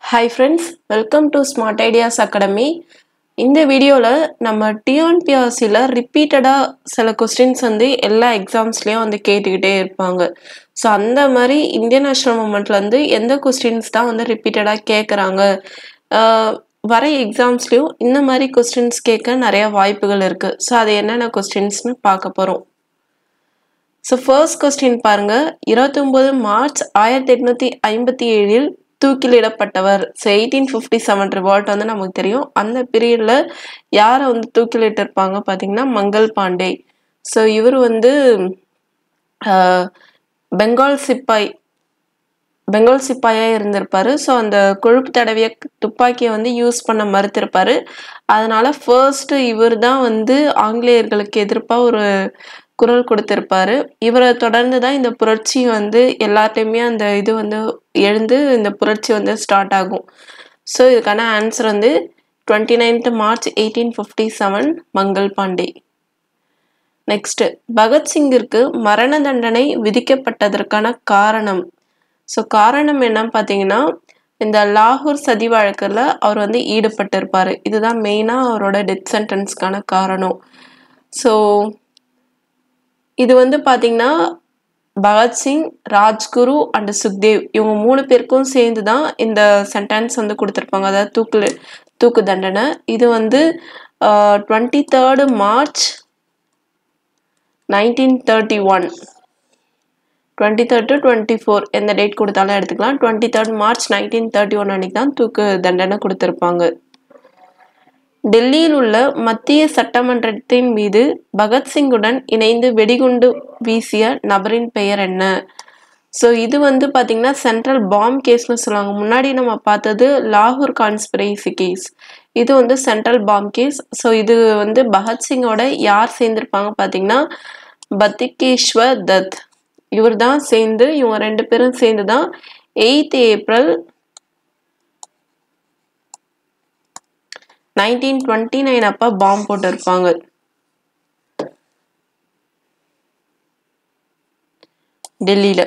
hi friends welcome to smart ideas academy இந்த வீடியோவில் நம்ம டிஎன்பிஆர்சியில் ரிப்பீட்டடாக சில கொஸ்டின்ஸ் வந்து எல்லா எக்ஸாம்ஸ்லேயும் வந்து கேட்டுக்கிட்டே இருப்பாங்க ஸோ அந்த மாதிரி இந்தியன் நேஷனல் மூமெண்ட்லேருந்து எந்த கொஸ்டின்ஸ் தான் வந்து ரிப்பீட்டடாக கேட்குறாங்க வர எக்ஸாம்ஸ்லேயும் இந்த மாதிரி கொஸ்டின்ஸ் கேட்க நிறைய வாய்ப்புகள் இருக்குது ஸோ அது என்னென்ன கொஸ்டின்ஸ்னு பார்க்க போகிறோம் ஸோ ஃபர்ஸ்ட் கொஸ்டின் பாருங்க இருபத்தொம்போது மார்ச் ஆயிரத்தி எட்நூத்தி ஐம்பத்தி ஏழில் தூக்கிலிடப்பட்டவர் so eighteen fifty seven revolt வந்து நமக்கு தெரியும் அந்த பீரியட்ல யாரை வந்து தூக்கிலிட்டு இருப்பாங்க பார்த்தீங்கன்னா மங்கள் பாண்டே ஸோ இவர் வந்து ஆஹ், பெங்கால் சிப்பாய் பெங்கால் சிப்பாயாக இருந்திருப்பாரு ஸோ அந்த கொழுப்பு தடவிய துப்பாக்கியை வந்து யூஸ் பண்ண மறுத்திருப்பாரு அதனால ஃபர்ஸ்ட் இவர் தான் வந்து ஆங்கிலேயர்களுக்கு எதிர்ப்பாக ஒரு குரல் கொடுத்திருப்பாரு இவரை தொடர்ந்து தான் இந்த புரட்சி வந்து எல்லாத்தையுமே அந்த இது வந்து எழுந்து இந்த புரட்சி வந்து ஸ்டார்ட் ஆகும் ஸோ இதுக்கான ஆன்சர் வந்து twenty ninth March eighteen fifty seven Mangal Pandey next பகத்சிங்கிற்கு மரண தண்டனை விதிக்கப்பட்டதற்கான காரணம் ஸோ காரணம் என்னன்னு பார்த்தீங்கன்னா இந்த லாகூர் சதி வழக்கில் அவர் வந்து ஈடுபட்டிருப்பாரு இதுதான் மெயினாக அவரோட டெத் சென்டென்ஸ்க்கான காரணம் ஸோ இது வந்து பார்த்தீங்கன்னா பகத்சிங் ராஜ்குரு அண்ட் சுக்தேவ் இவங்க மூணு பேருக்கும் சேர்ந்து தான் இந்த சென்டென்ஸ் வந்து கொடுத்துருப்பாங்க அதாவது தூக்கு தூக்கு தண்டனை இது வந்து twenty third March nineteen thirty one twenty third to twenty four எந்த டேட் கொடுத்தாலும் எடுத்துக்கலாம் twenty third March nineteen thirty one அன்னைக்கு தான் தூக்கு தண்டனை கொடுத்துருப்பாங்க டெல்லியில் உள்ள மத்திய சட்டமன்றத்தின் மீது பகத்சிங்குடன் இணைந்து வெடிகுண்டு வீசிய நபரின் பெயர் என்ன ஸோ இது வந்து பார்த்தீங்கன்னா சென்ட்ரல் பாம் கேஸ்னு சொல்லுவாங்க முன்னாடி நம்ம பார்த்தது லாகூர் கான்ஸ்பிரேசி கேஸ் இது வந்து சென்ட்ரல் பாம் கேஸ் ஸோ இது வந்து பகத்சிங்கோட யார் சேர்ந்திருப்பாங்க பார்த்தீங்கன்னா பத்திகேஸ்வர் தத் இவர் தான் சேர்ந்து இவங்க ரெண்டு பேரும் சேர்ந்து தான் eighth April nineteen twenty nine அப்போ பாம்பு போட்டிருப்பாங்க டெல்லியில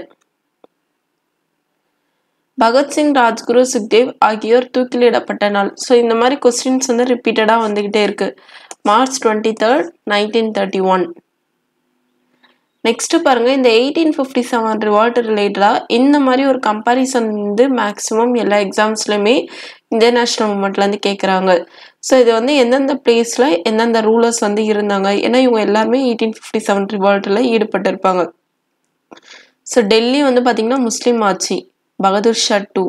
பகத்சிங் ராஜ்குரு சுக்தேவ் ஆகியோர் தூக்கிலிடப்பட்ட நாள் ஸோ இந்த மாதிரி கொஸ்டின்ஸ் வந்து ரிப்பீட்டடாக வந்துக்கிட்டே இருக்கு March twenty third nineteen thirty one next பாருங்க இந்த எயிட்டீன் ஃபிஃப்டி செவன் ரிவால்ட் ரிலேட்டடாக இந்த மாதிரி ஒரு கம்பாரிசன் வந்து மேக்ஸிமம் எல்லா எக்ஸாம்ஸ்லையுமே இந்தியன் நேஷனல் மூமெண்ட்லேருந்து கேட்குறாங்க ஸோ இது வந்து எந்தெந்த பிளேஸில் எந்தெந்த ரூலர்ஸ் வந்து இருந்தாங்க ஏன்னா இவங்க எல்லாருமே எயிட்டீன் ஃபிஃப்டி செவன் ரிவால்ட்டில் ஈடுபட்டிருப்பாங்க ஸோ டெல்லி வந்து பார்த்தீங்கன்னா முஸ்லீம் ஆட்சி பகதூர் ஷா டூ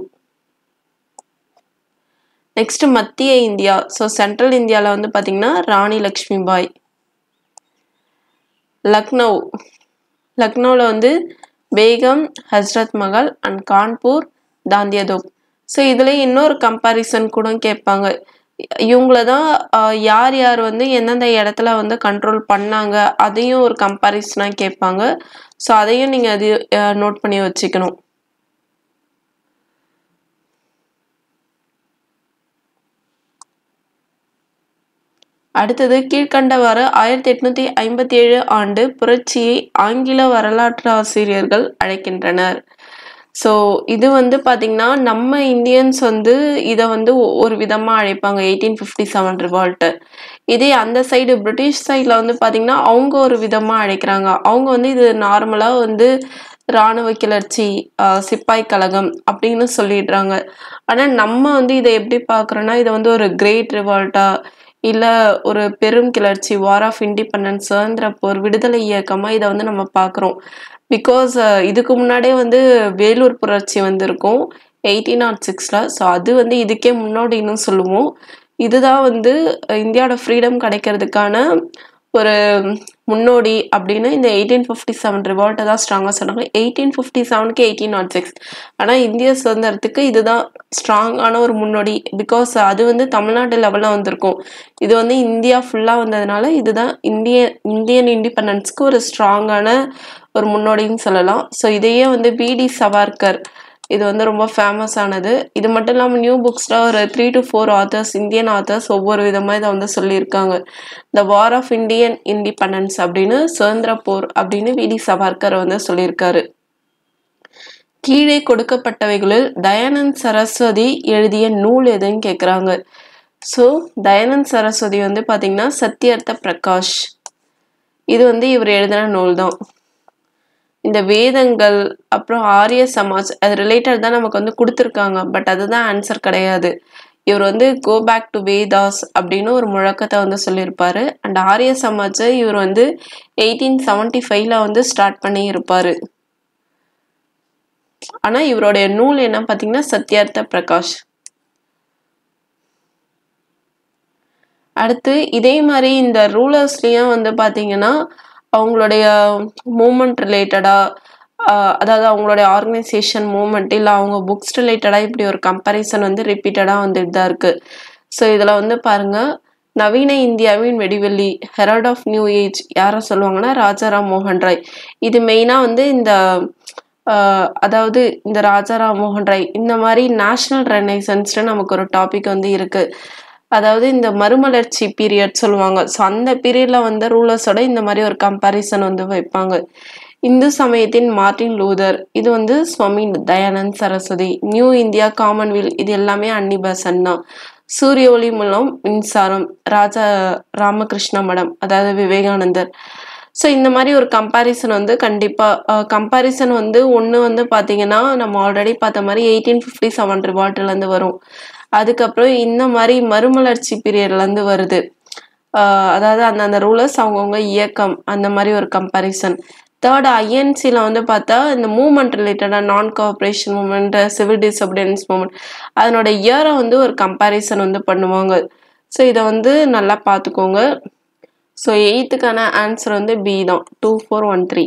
நெக்ஸ்ட் மத்திய இந்தியா ஸோ சென்ட்ரல் இந்தியாவில் வந்து பார்த்தீங்கன்னா ராணி லக்ஷ்மி பாய் லக்னோ லக்னோவில் வந்து பேகம் ஹஸ்ரத் மஹால் அண்ட் கான்பூர் தாந்தியதோப் ஸோ இதில் இன்னொரு கம்பாரிசன் கூட கேட்பாங்க இவங்கள தான் ஆஹ், யார் யார் வந்து எந்தெந்த இடத்துல வந்து கண்ட்ரோல் பண்ணாங்க அதையும் ஒரு கம்பாரிசனாக கேட்பாங்க ஸோ அதையும் நீங்கள் அது நோட் பண்ணி வச்சுக்கணும் அடுத்தது கீழ்கண்டவாறு ஆயிரத்தி எட்நூத்தி ஐம்பத்தி ஏழு ஆண்டு புரட்சியை ஆங்கில வரலாற்று ஆசிரியர்கள் அழைக்கின்றனர் ஸோ இது வந்து பாத்தீங்கன்னா நம்ம இந்தியன்ஸ் வந்து இதை வந்து ஒ- ஒரு விதமாக அழைப்பாங்க எயிட்டீன் ஃபிஃப்டி செவன் ரிவால்ட்டு இதே அந்த சைடு பிரிட்டிஷ் சைடில் வந்து பாத்தீங்கன்னா அவங்க ஒரு விதமாக அழைக்கிறாங்க அவங்க வந்து இது நார்மலாக வந்து இராணுவ கிளர்ச்சி ஆஹ் சிப்பாய் கழகம் அப்படின்னு சொல்லிடுறாங்க ஆனால் நம்ம வந்து இதை எப்படி பார்க்குறோன்னா இதை வந்து ஒரு கிரேட் ரிவால்ட்டா இல்லை ஒரு பெரும் கிளர்ச்சி வார் ஆஃப் இண்டிபெண்டன்ஸ் சுதந்திர போர் விடுதலை இயக்கமாக இதை வந்து நம்ம பார்க்குறோம் பிகாஸ் இதுக்கு முன்னாடியே வந்து வேலூர் புரட்சி வந்திருக்கும் எயிட்டீன் நாட் சிக்ஸில் ஸோ அது வந்து இதுக்கே முன்னோடின்னு சொல்லுவோம் இதுதான் வந்து அஹ், இந்தியாவோட ஃப்ரீடம் கிடைக்கிறதுக்கான ஒரு முன்னோடி அப்படின்னு இந்த எயிட்டீன் ஃபிஃப்டி செவன் ரிவால்ட்டை தான் ஸ்ட்ராங்காக சொன்னாங்க எயிட்டீன் ஃபிஃப்டி செவனுக்கு எயிட்டீன் நாட் சிக்ஸ் ஆனால் இந்திய சுதந்திரத்துக்கு இதுதான் ஸ்ட்ராங்கான ஒரு முன்னோடி பிகாஸ் அது வந்து தமிழ்நாட்டு லெவலில் வந்திருக்கும் இது வந்து இந்தியா ஃபுல்லாக வந்ததுனால இதுதான் இந்திய இந்தியன் இண்டிபெண்டன்ஸ்க்கு ஒரு ஸ்ட்ராங்கான ஒரு முன்னோடின்னு சொல்லலாம் ஸோ இதையே வந்து பிடி சவார்கர் இது வந்து ரொம்ப ஃபேமஸ் ஆனது இது மட்டும் இல்லாமல் நியூ புக்ஸில் ஒரு three to four authors Indian authors ஒவ்வொரு விதமாக இதை வந்து சொல்லியிருக்காங்க the war of Indian independence அப்படின்னு சுதந்திர போர் அப்படின்னு விடி சவார்கர் வந்து சொல்லியிருக்காரு கீழே கொடுக்கப்பட்டவைகளில் தயானந்த் சரஸ்வதி எழுதிய நூல் எதுன்னு கேட்குறாங்க ஸோ தயானந்த் சரஸ்வதி வந்து பார்த்தீங்கன்னா சத்யர்த்த பிரகாஷ் இது வந்து இவர் எழுதின நூல் தான் இந்த வேதங்கள் அப்புறம் ஆரிய சமாஜ் அது ரிலேட்டட் தான் நமக்கு வந்து கொடுத்துருக்காங்க பட் அதுதான் ஆன்சர் கிடையாது இவர் வந்து கோ பேக் டு வேதாஸ் அப்படின்னு ஒரு முழக்கத்தை வந்து சொல்லியிருப்பாரு அண்ட் ஆரிய சமாஜை இவர் வந்து எயிட்டீன் செவன்டி ஃபைவ்ல வந்து ஸ்டார்ட் பண்ணி இருப்பாரு ஆனா இவருடைய நூல் என்ன பார்த்தீங்கன்னா சத்யார்த்த பிரகாஷ் அடுத்து இதே மாதிரி இந்த ரூலர்ஸ்லயும் வந்து பாத்தீங்கன்னா அவங்களுடைய மூமெண்ட் ரிலேட்டடா அதாவது அவங்களுடைய ஆர்கனைசேஷன் மூமெண்ட் இல்லை அவங்க புக்ஸ் ரிலேட்டடாக இப்படி ஒரு கம்பேரிசன் வந்து ரிப்பீட்டடாக வந்துட்டு தான் இருக்கு ஸோ இதில் வந்து பாருங்க நவீன இந்தியாவின் வெடிவெள்ளி ஹெரால்ட் ஆஃப் நியூ ஏஜ் யாரை சொல்லுவாங்கன்னா ராஜாராம் மோகன் ராய் இது மெயினாக வந்து இந்த ஆஹ் அதாவது இந்த ராஜாராம் மோகன் ராய் இந்த மாதிரி நேஷனல் ரெனைசன்ஸ்னு நமக்கு ஒரு டாபிக் வந்து இருக்கு அதாவது இந்த மறுமலர்ச்சி பீரியட் சொல்லுவாங்க ஸோ அந்த பீரியட்ல வந்த ரூலர்ஸோட இந்த மாதிரி ஒரு கம்பேரிசன் வந்து வைப்பாங்க இந்து சமயத்தின் மார்ட்டின் லூதர் இது வந்து Swami Dayanand Saraswati new India commonweal இது எல்லாமே அன்னிபசன் தான் சூரிய ஒளி மூலம் மின்சாரம் ராஜா ராமகிருஷ்ண மடம் அதாவது விவேகானந்தர் ஸோ இந்த மாதிரி ஒரு கம்பேரிசன் வந்து கண்டிப்பாக கம்பேரிசன் வந்து ஒன்று வந்து பார்த்தீங்கன்னா நம்ம ஆல்ரெடி பார்த்த மாதிரி எயிட்டீன் ஃபிஃப்டி செவன் ரிவால்ட்லேருந்து வரும் அதுக்கப்புறம் இந்த மாதிரி மறுமலர்ச்சி பீரியட்லேருந்து வருது ஆஹ் அதாவது அந்தந்த ரூலர்ஸ் அவங்கவுங்க இயக்கம் அந்த மாதிரி ஒரு கம்பேரிசன் தேர்ட் ஐஎன்சியில் வந்து பார்த்தா இந்த மூமெண்ட் ரிலேட்டடாக non cooperation movement civil disobedience movement அதனோட இயரை வந்து ஒரு கம்பேரிசன் வந்து பண்ணுவாங்க ஸோ இதை வந்து நல்லா பார்த்துக்கோங்க ஸோ எயித்துக்கான ஆன்சர் வந்து பி தான் டூ ஃபோர் ஒன் த்ரீ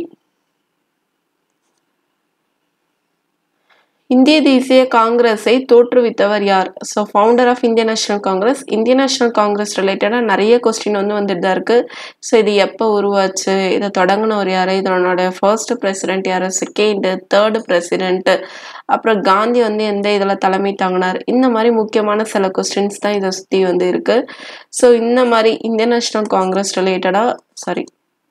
இந்திய தேசிய காங்கிரஸை தோற்றுவித்தவர் யார் so founder of Indian National Congress Indian National Congress ரிலேட்டடாக நிறைய கொஸ்டின் வந்து வந்துட்டு தான் இருக்கு ஸோ இது எப்போ உருவாச்சு இதை தொடங்கினவர் யார் இதனோட ஃபர்ஸ்ட் பிரசிடென்ட் யார் செகண்ட் தேர்டு பிரசிடென்ட் அப்புறம் காந்தி வந்து எந்த இதில் தலைமை தாங்கினார் இந்த மாதிரி முக்கியமான சில கொஸ்டின்ஸ் தான் இதை சுற்றி வந்து இருக்கு ஸோ இந்த மாதிரி இந்தியன் நேஷனல் காங்கிரஸ் ரிலேட்டடாக சாரி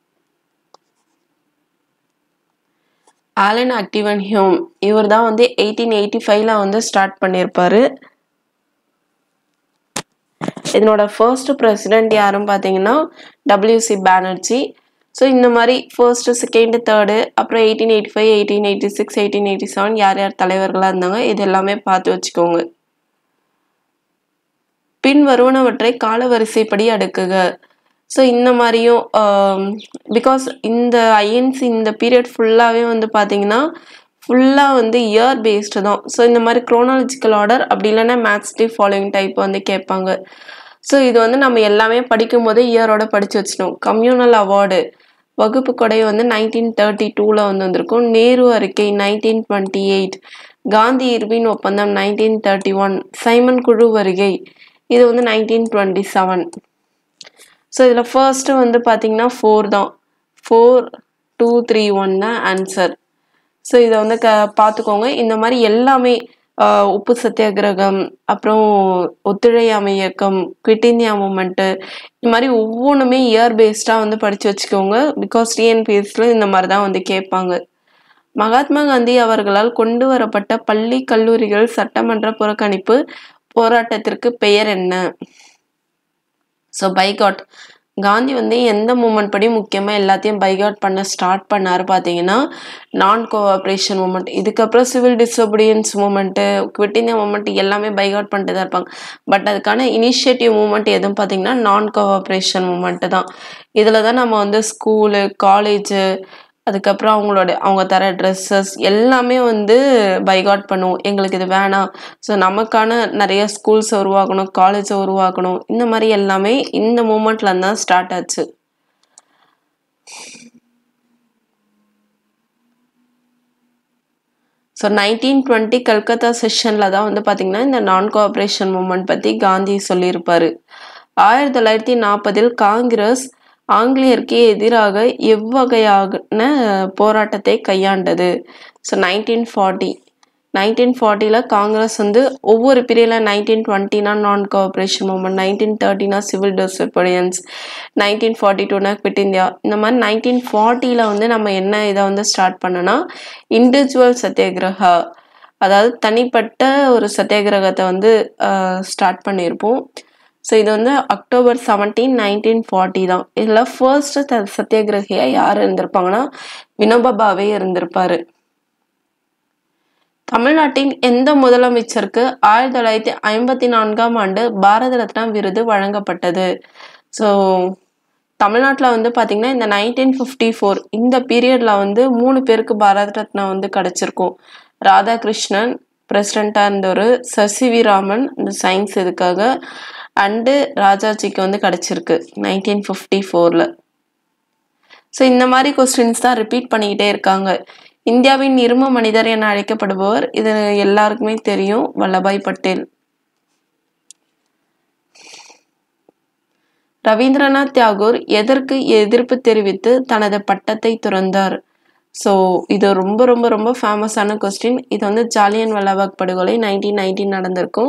ஆலன் ஆக்டிவன் ஹியூம் இவர் தான் வந்து எயிட்டீன் எயிட்டி ஃபைவ்ல வந்து ஸ்டார்ட் பண்ணியிருப்பாரு இதனோட ஃபர்ஸ்ட் பிரசிடென்ட் யாருன்னு பார்த்தீங்கன்னா டபிள்யூசி பானர்ஜி ஸோ இந்த மாதிரி ஃபர்ஸ்ட் செகண்ட் தேர்டு அப்புறம் eighteen eighty five eighteen eighty six eighteen eighty seven யார் யார் தலைவர்களாக இருந்தாங்க இது எல்லாமே பார்த்து வச்சுக்கோங்க பின் வருவனவற்றை கால வரிசைப்படி அடுக்குக ஸோ இந்த மாதிரியும் பிகாஸ் இந்த ஐஎன்சி இந்த பீரியட் ஃபுல்லாகவே வந்து பார்த்தீங்கன்னா ஃபுல்லாக வந்து இயர் பேஸ்டு தான் ஸோ இந்த மாதிரி குரோனாலஜிக்கல் ஆர்டர் அப்படி இல்லைன்னா மேத்ஸ் டி ஃபாலோயிங் டைப் வந்து கேட்பாங்க ஸோ இது வந்து நம்ம எல்லாமே படிக்கும் போதே இயரோட படித்து வச்சிட்டோம் கம்யூனல் அவார்டு வகுப்பு கொடை வந்து நைன்டீன் தேர்ட்டி டூவில் வந்து வந்திருக்கும் நேரு அறிக்கை nineteen twenty eight Gandhi Irwin ஒப்பந்தம் நைன்டீன் தேர்ட்டி ஒன் சைமன் குழு வருகை இது வந்து நைன்டீன் டுவெண்ட்டி செவன் ஸோ இதில் ஃபர்ஸ்ட்டு வந்து பார்த்தீங்கன்னா ஃபோர் தான் ஃபோர் டூ த்ரீ ஒன் தான் ஆன்சர் ஸோ இதை வந்து க பார்த்துக்கோங்க இந்த மாதிரி எல்லாமே ஆஹ் உப்பு சத்தியாகிரகம் அப்புறம் ஒத்துழையாமை இயக்கம் குவிட் இந்தியா மூமெண்ட்டு இந்த மாதிரி ஒவ்வொன்றுமே இயர் பேஸ்டாக வந்து படித்து வச்சுக்கோங்க பிகாஸ் டிஎன்பிஎஸ்ல இந்த மாதிரி தான் வந்து கேட்பாங்க மகாத்மா காந்தி அவர்களால் கொண்டு வரப்பட்ட பள்ளி கல்லூரிகள் சட்டமன்ற புறக்கணிப்பு போராட்டத்திற்கு பெயர் என்ன ஸோ பைகாட் காந்தி வந்து எந்த மூமெண்ட் படி முக்கியமாக எல்லாத்தையும் பைகாட் பண்ண ஸ்டார்ட் பண்ணார் பார்த்தீங்கன்னா நான் கோஆப்ரேஷன் மூமெண்ட் இதுக்கப்புறம் civil disobedience movement quit India movement எல்லாமே பைகாட் பண்ணிட்டு தான் இருப்பாங்க பட் அதுக்கான இனிஷியேட்டிவ் மூமெண்ட் எதுவும் பார்த்தீங்கன்னா நான் கோஆப்ரேஷன் மூமெண்ட்டு தான் இதில் தான் நம்ம வந்து ஸ்கூலு காலேஜு அதுக்கப்புறம் அவங்களோட அவங்க தர ட்ரெஸ்ஸஸ் எல்லாமே வந்து பைகாட் பண்ணுவோம் எங்களுக்கு இது வேணாம் ஸோ நமக்கான நிறைய ஸ்கூல்ஸை உருவாக்கணும் காலேஜை உருவாக்கணும் இந்த மாதிரி எல்லாமே இந்த மூமெண்ட்ல தான் ஸ்டார்ட் ஆச்சு ஸோ நைன்டீன் டுவெண்ட்டி கல்கத்தா செஷனில் தான் வந்து பார்த்திங்கன்னா இந்த நான் கோஆப்ரேஷன் மூமெண்ட் பற்றி காந்தி சொல்லியிருப்பாரு ஆயிரத்தி தொள்ளாயிரத்தி நாற்பதில் காங்கிரஸ் ஆங்கிலேயருக்கு எதிராக எவ்வகையான போராட்டத்தை கையாண்டது ஸோ நைன்டீன் ஃபார்ட்டி நைன்டீன் ஃபார்ட்டியில் காங்கிரஸ் வந்து ஒவ்வொரு பீரியடில் நைன்டீன் டுவெண்ட்டினா நான் கோஆப்ரேஷன் மூமெண்ட் நைன்டீன் தேர்ட்டினா சிவில் டிசப்படியன்ஸ் நைன்டீன் ஃபார்ட்டி டூனா குவிட் இந்தியா இந்த மாதிரி நைன்டீன் ஃபார்ட்டியில் வந்து நம்ம என்ன இதை வந்து ஸ்டார்ட் பண்ணோன்னா இண்டிவிஜுவல் சத்தியாகிரகா அதாவது தனிப்பட்ட ஒரு சத்தியாகிரகத்தை வந்து ஸ்டார்ட் பண்ணியிருப்போம் ஸோ இது வந்து அக்டோபர் செவன்டீன் நைன்டீன் ஃபார்ட்டி தான் இதில் ஃபர்ஸ்ட் சத்தியாகிரகியா யார் இருந்திருப்பாங்கன்னா வினோபா பாவே இருந்திருப்பாரு தமிழ்நாட்டின் எந்த முதலமைச்சருக்கு ஆயிரத்தி தொள்ளாயிரத்தி ஐம்பத்தி நான்காம் ஆண்டு பாரத ரத்னா விருது வழங்கப்பட்டது ஸோ தமிழ்நாட்டில் வந்து பார்த்தீங்கன்னா இந்த நைன்டீன் ஃபிஃப்டி ஃபோர் இந்த பீரியடில் வந்து மூணு பேருக்கு பாரத ரத்னா வந்து கிடச்சிருக்கும் ராதாகிருஷ்ணன் பிரசிடெண்ட்டாக இருந்தவர் சசிவி ராமன் இந்த சயின்ஸ் இதுக்காக அண்டு ராஜாஜிக்கு வந்து கிடச்சிருக்கு நைன்டீன் ஃபிஃப்டி ஃபோரில் ஸோ இந்த மாதிரி கொஸ்டின்ஸ் தான் ரிப்பீட் பண்ணிக்கிட்டே இருக்காங்க இந்தியாவின் இரும மனிதர் என அழைக்கப்படுபவர் இது எல்லாருக்குமே தெரியும் வல்லபாய் பட்டேல் ரவீந்திரநாத் தியாகூர் எதற்கு எதிர்ப்பு தெரிவித்து தனது பட்டத்தை துறந்தார் ஸோ இது ரொம்ப ரொம்ப ரொம்ப ஃபேமஸான கொஸ்டின் இது வந்து ஜாலியன் வல்லபாக் படுகொலை நைன்டீன் நைன்டீன் நடந்திருக்கும்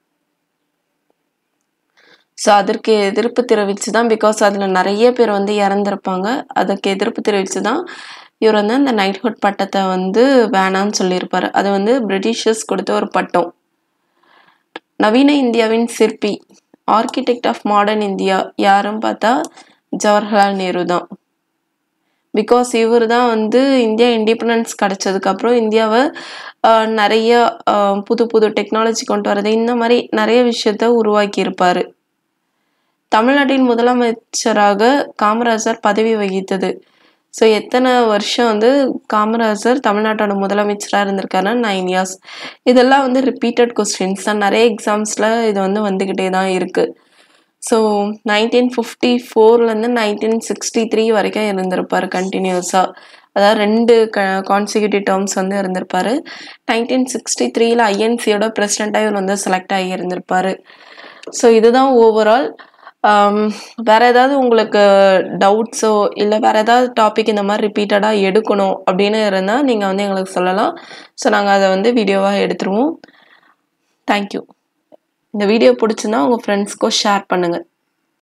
ஸோ அதற்கு எதிர்ப்பு தெரிவித்து தான் பிகாஸ் அதில் நிறைய பேர் வந்து இறந்துருப்பாங்க அதற்கு எதிர்ப்பு தெரிவித்து தான் இவர் வந்து அந்த நைட்ஹுட் பட்டத்தை வந்து வேணான்னு சொல்லியிருப்பார் அது வந்து பிரிட்டிஷர்ஸ் கொடுத்த ஒரு பட்டம் நவீன இந்தியாவின் சிற்பி ஆர்கிடெக்ட் ஆஃப் மாடர்ன் இந்தியா யாருன்னு பார்த்தா ஜவஹர்லால் நேரு தான் பிகாஸ் இவர் தான் வந்து இந்தியா இண்டிபெண்டன்ஸ் கிடச்சதுக்கப்புறம் இந்தியாவை நிறைய புது புது டெக்னாலஜி கொண்டு வரது இந்த மாதிரி நிறைய விஷயத்த உருவாக்கியிருப்பார் தமிழ்நாட்டின் முதலமைச்சராக காமராஜர் பதவி வகித்தது ஸோ எத்தனை வருஷம் வந்து காமராஜர் தமிழ்நாட்டோட முதலமைச்சராக இருந்திருக்காருன்னா நைன் இயர்ஸ் இதெல்லாம் வந்து ரிப்பீட்டட் கொஸ்டின்ஸ் தான் நிறைய எக்ஸாம்ஸில் இது வந்து வந்துக்கிட்டே தான் இருக்குது ஸோ நைன்டீன் ஃபிஃப்டி ஃபோர்லேருந்து நைன்டீன் சிக்ஸ்டி த்ரீ வரைக்கும் இருந்திருப்பார் கண்டினியூஸாக அதாவது ரெண்டு க கான்சிக்யூட்டிவ் டேர்ம்ஸ் வந்து இருந்திருப்பார் நைன்டீன் சிக்ஸ்டி த்ரீல ஐஎன்சியோட பிரசிடெண்ட்டாக இவர் வந்து செலக்ட் ஆகி இருந்திருப்பார் ஸோ இதுதான் ஓவரால் வேற ஏதாவது உங்களுக்கு டவுட்ஸோ இல்லை வேற ஏதாவது டாபிக் இந்த மாதிரி ரிப்பீட்டடாக எடுக்கணும் அப்படின்னு இருந்தால் நீங்கள் வந்து எங்களுக்கு சொல்லலாம் ஸோ நாங்கள் அதை வந்து வீடியோவாக எடுத்துருவோம் தேங்க்யூ இந்த வீடியோ பிடிச்சிருந்தா உங்கள் ஃப்ரெண்ட்ஸ்க்கும் ஷேர் பண்ணுங்கள்